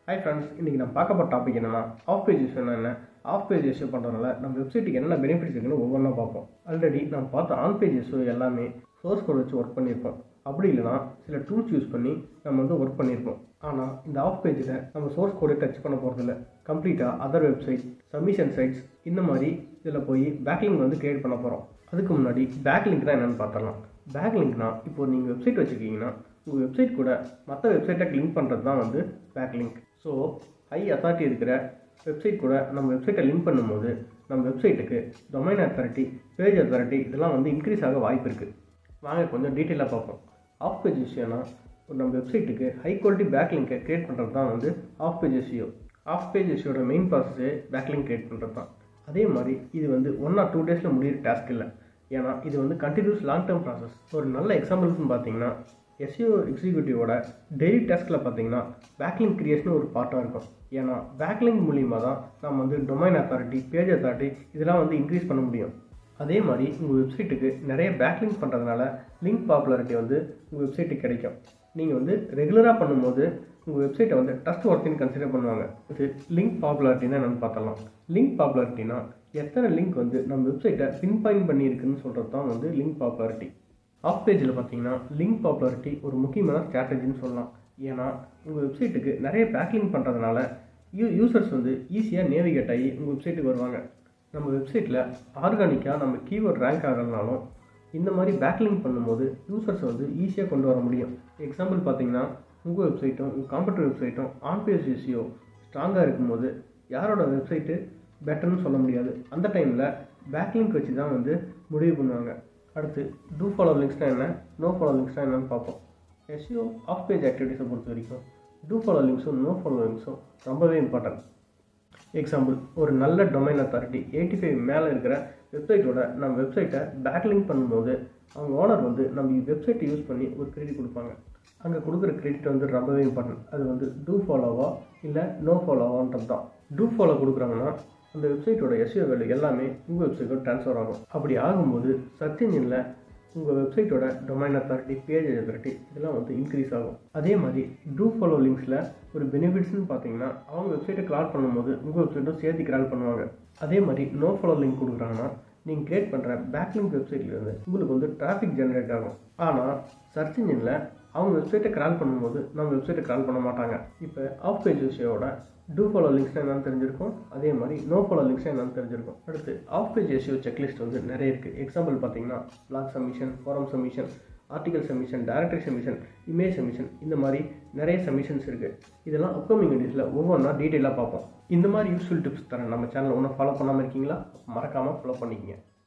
hi friends இன்றைக்கி நான் பார்க்க போகிற டாபிக் என்னன்னா ஆஃப் பேஜ் இஷ்யூ என்ன ஆஃப் பேஜ் இஷ்யூ பண்ணுறதுனால நம்ம வெப்சைட்டுக்கு என்னென்ன பெனிஃபிட்ஸ் இருக்குன்னு ஒவ்வொன்றா பார்ப்போம் ஆல்ரெடி நம்ம பார்த்த ஆன் பேஜ் இஷ்யூ எல்லாமே சோர்ஸ் கோட் வச்சு ஒர்க் பண்ணியிருப்போம் அப்படி இல்லைனா சில டூல்ஸ் யூஸ் பண்ணி நம்ம வந்து ஒர்க் பண்ணியிருப்போம் ஆனால் இந்த ஆஃப் பேஜில் நம்ம சோர்ஸ் கோடை டச் பண்ண போகிறதில்ல கம்ப்ளீட்டாக அதர் வெப்சைட் சப்மிஷன் சைட்ஸ் இந்த மாதிரி இதில் போய் பேக்லிங்க் வந்து கிரியேட் பண்ண போகிறோம் அதுக்கு முன்னாடி பேக்லிங்க்னா என்னென்னு பார்த்தரலாம் பேக்லிங்க்னா இப்போ நீங்கள் வெப்சைட் வச்சுருக்கீங்கன்னா உங்கள் வெப்சைட் கூட மற்ற வெப்சைட்டை லிங்க் பண்ணுறது தான் வந்து பேக்லிங்க் ஸோ ஹை அத்தாரிட்டி இருக்கிற வெப்சைட் கூட நம்ம வெப்சைட்டை லிங்க் பண்ணும்போது நம்ம வெப்சைட்டுக்கு டொமைன் அத்தாரிட்டி பேஜ் அத்தாரிட்டி இதெல்லாம் வந்து இன்க்ரீஸ் ஆக வாய்ப்பு இருக்குது வாங்க கொஞ்சம் டீட்டெயிலாக பார்ப்போம் ஆஃப் பேஜ் விஷயம்னா நம்ம வெப்சைட்டுக்கு ஹை குவாலிட்டி பேக்லிங்கை கிரியேட் பண்ணுறது தான் வந்து off page SEO off page எஸ்இயோட மெயின் ப்ராசஸே பேக்லிங்க் கிரியேட் பண்ணுறது தான் அதே மாதிரி இது வந்து ஒன் ஆர் டூ டேஸில் முடியிற டாஸ்க் இல்லை ஏன்னா இது வந்து கண்டினியூஸ் லாங் டேர்ம் ப்ராசஸ் ஒரு நல்ல எக்ஸாம்பிள்ஸ்னு பார்த்தீங்கன்னா எஸ்இஓ எக்ஸிக்யூட்டிவோட டெய்லி டாஸ்கில் பார்த்தீங்கன்னா பேக்லிங்க் கிரியேஷன் ஒரு பார்ட்டாக இருக்கும் ஏன்னா பேக்லிங்க் மூலியமாக தான் நம்ம வந்து டொமைன் அத்தாரிட்டி பேஜ் அத்தாரிட்டி இதெல்லாம் வந்து இன்க்ரீஸ் பண்ண முடியும் அதே மாதிரி உங்கள் வெப்சைட்டுக்கு நிறைய பேக்லிங்க் பண்ணுறதுனால லிங்க் பாப்புலாரிட்டி வந்து உங்கள் வெப்சைட்டுக்கு கிடைக்கும் நீங்கள் வந்து ரெகுலராக பண்ணும்போது உங்கள் வெப்சைட்டை வந்து டஸ்ட் ஒர்த்தின்னு கன்சிடர் பண்ணுவாங்க இது லிங்க் பாப்புலாரிட்டினா என்னென்னு பார்த்தலாம் லிங்க் பாப்புலாரிட்டினா எத்தனை லிங்க் வந்து நம்ம வெப்சைட்டை பின் பாயிண்ட் பண்ணியிருக்குன்னு சொல்கிறது தான் வந்து லிங்க் பாப்புலாரிட்டி ஆஃப் பேஜில் பார்த்தீங்கன்னா லிங்க் பாப்புலாரிட்டி ஒரு முக்கியமான ஸ்ட்ராட்டஜின்னு சொல்லலாம் ஏன்னா உங்கள் வெப்சைட்டுக்கு நிறைய பேக்லிங்க் பண்ணுறதுனால யூ யூசர்ஸ் வந்து ஈஸியாக நேவிகேட் ஆகி உங்கள் வெப்சைட்டுக்கு வருவாங்க நம்ம வெப்சைட்டில் ஆர்கானிக்காக நம்ம கீவேர்ட் ரேங்க் ஆகலனாலும் இந்த மாதிரி பேக்லிங்க் பண்ணும்போது யூசர்ஸ் வந்து ஈஸியாக கொண்டு வர முடியும் எக்ஸாம்பிள் பார்த்தீங்கன்னா உங்கள் வெப்சைட்டும் உங்கள் காம்படிட்டிவ் வெப்சைட்டும் ஆன் பேஜ் எஸ்இஓ ஸ்ட்ராங்காக இருக்கும்போது யாரோட வெப்சைட்டு பெட்டர்னு சொல்ல முடியாது அந்த டைமில் பேக்லிங்க் வச்சு தான் வந்து முடிவு பண்ணுவாங்க அடுத்து டூ ஃபாலோ லிங்க்ஸ்னால் என்ன நோ ஃபாலோ லிங்க்ஸ்னால் என்னன்னு பார்ப்போம் எஸ்இஓ ஆஃப் பேஜ் ஆக்டிவிட்டீஸை பொறுத்த வரைக்கும் டூ ஃபாலோ லிங்க்ஸும் நோ ஃபாலோ லிங்க்ஸும் ரொம்பவே இம்பார்ட்டன்ட் எக்ஸாம்பிள் ஒரு நல்ல டொமைன் அத்தாரிட்டி எயிட்டி ஃபைவ் மேலே இருக்கிற வெப்சைட்டோட நம்ம வெப்சைட்டை பேக்லிங்க் பண்ணும்போது அவங்க ஓனர் வந்து நம்ம வெப்சைட்டை யூஸ் பண்ணி ஒரு கிரெடிட் கொடுப்பாங்க அங்கே கொடுக்குற கிரெடிட் வந்து ரொம்பவே இம்பார்ட்டன்ட் அது வந்து டூ ஃபாலோவா இல்லை நோ ஃபாலோவான்றது தான் டூ ஃபாலோ கொடுக்குறாங்கன்னா அந்த வெப்சைட்டோட எஸ்இஓ வேல்யூ எல்லாமே உங்கள் வெப்சைட்டோட ட்ரான்ஸ்ஃபர் ஆகும் அப்படி ஆகும்போது சர்ச் இன்ஜினில் உங்கள் வெப்சைட்டோட டொமைன் அத்தாரிட்டி பேஜ் அத்தாரிட்டி இதெல்லாம் வந்து இன்க்ரீஸ் ஆகும் அதே மாதிரி டூ ஃபாலோ லிங்க்ஸில் ஒரு பெனிஃபிட்ஸ்னு பார்த்தீங்கன்னா அவங்க வெப்சைட்டை கிரால் பண்ணும்போது உங்கள் வெப்சைட்டும் சேர்த்து கிரால் பண்ணுவாங்க அதே மாதிரி நோ ஃபாலோ லிங்க் கொடுக்குறாங்கன்னா நீங்கள் கிரியேட் பண்ணுற பேக்லிங்க் வெப்சைட்லேருந்து உங்களுக்கு வந்து டிராஃபிக் ஜென்ரேட் ஆகும் ஆனால் சர்ச் இன்ஜினில் அவங்க வெப்சைட்டை கிரால் பண்ணும்போது நம்ம வெப்சைட்டை கிரால் பண்ண மாட்டாங்க இப்போ ஆஃப் பேஜ் விஷயோட டூ ஃபாலோ லிங்க்ஸ்னால் என்னன்னு தெரிஞ்சிருக்கும் அதே மாதிரி நோ ஃபாலோ லிங்க்ஸ்னால் என்னன்னு தெரிஞ்சிருக்கும் அடுத்து ஆஃப் பேஜ் எஸ்யூ செக்லிஸ்ட் வந்து நிறைய இருக்குது எக்ஸாம்பிள் பார்த்தீங்கன்னா blog submission forum submission article submission directory submission image submission இந்த மாதிரி நிறைய சப்மிஷன்ஸ் இருக்குது இதெல்லாம் அப்கமிங் வீடியோஸில் ஒவ்வொன்றா டீட்டெயிலாக பார்ப்போம் இந்த மாதிரி யூஸ்ஃபுல் டிப்ஸ் தரேன் நம்ம சேனலை ஒன்றும் ஃபாலோ பண்ணாமல் இருக்கீங்களா மறக்காமல் ஃபாலோ பண்ணிக்கங்க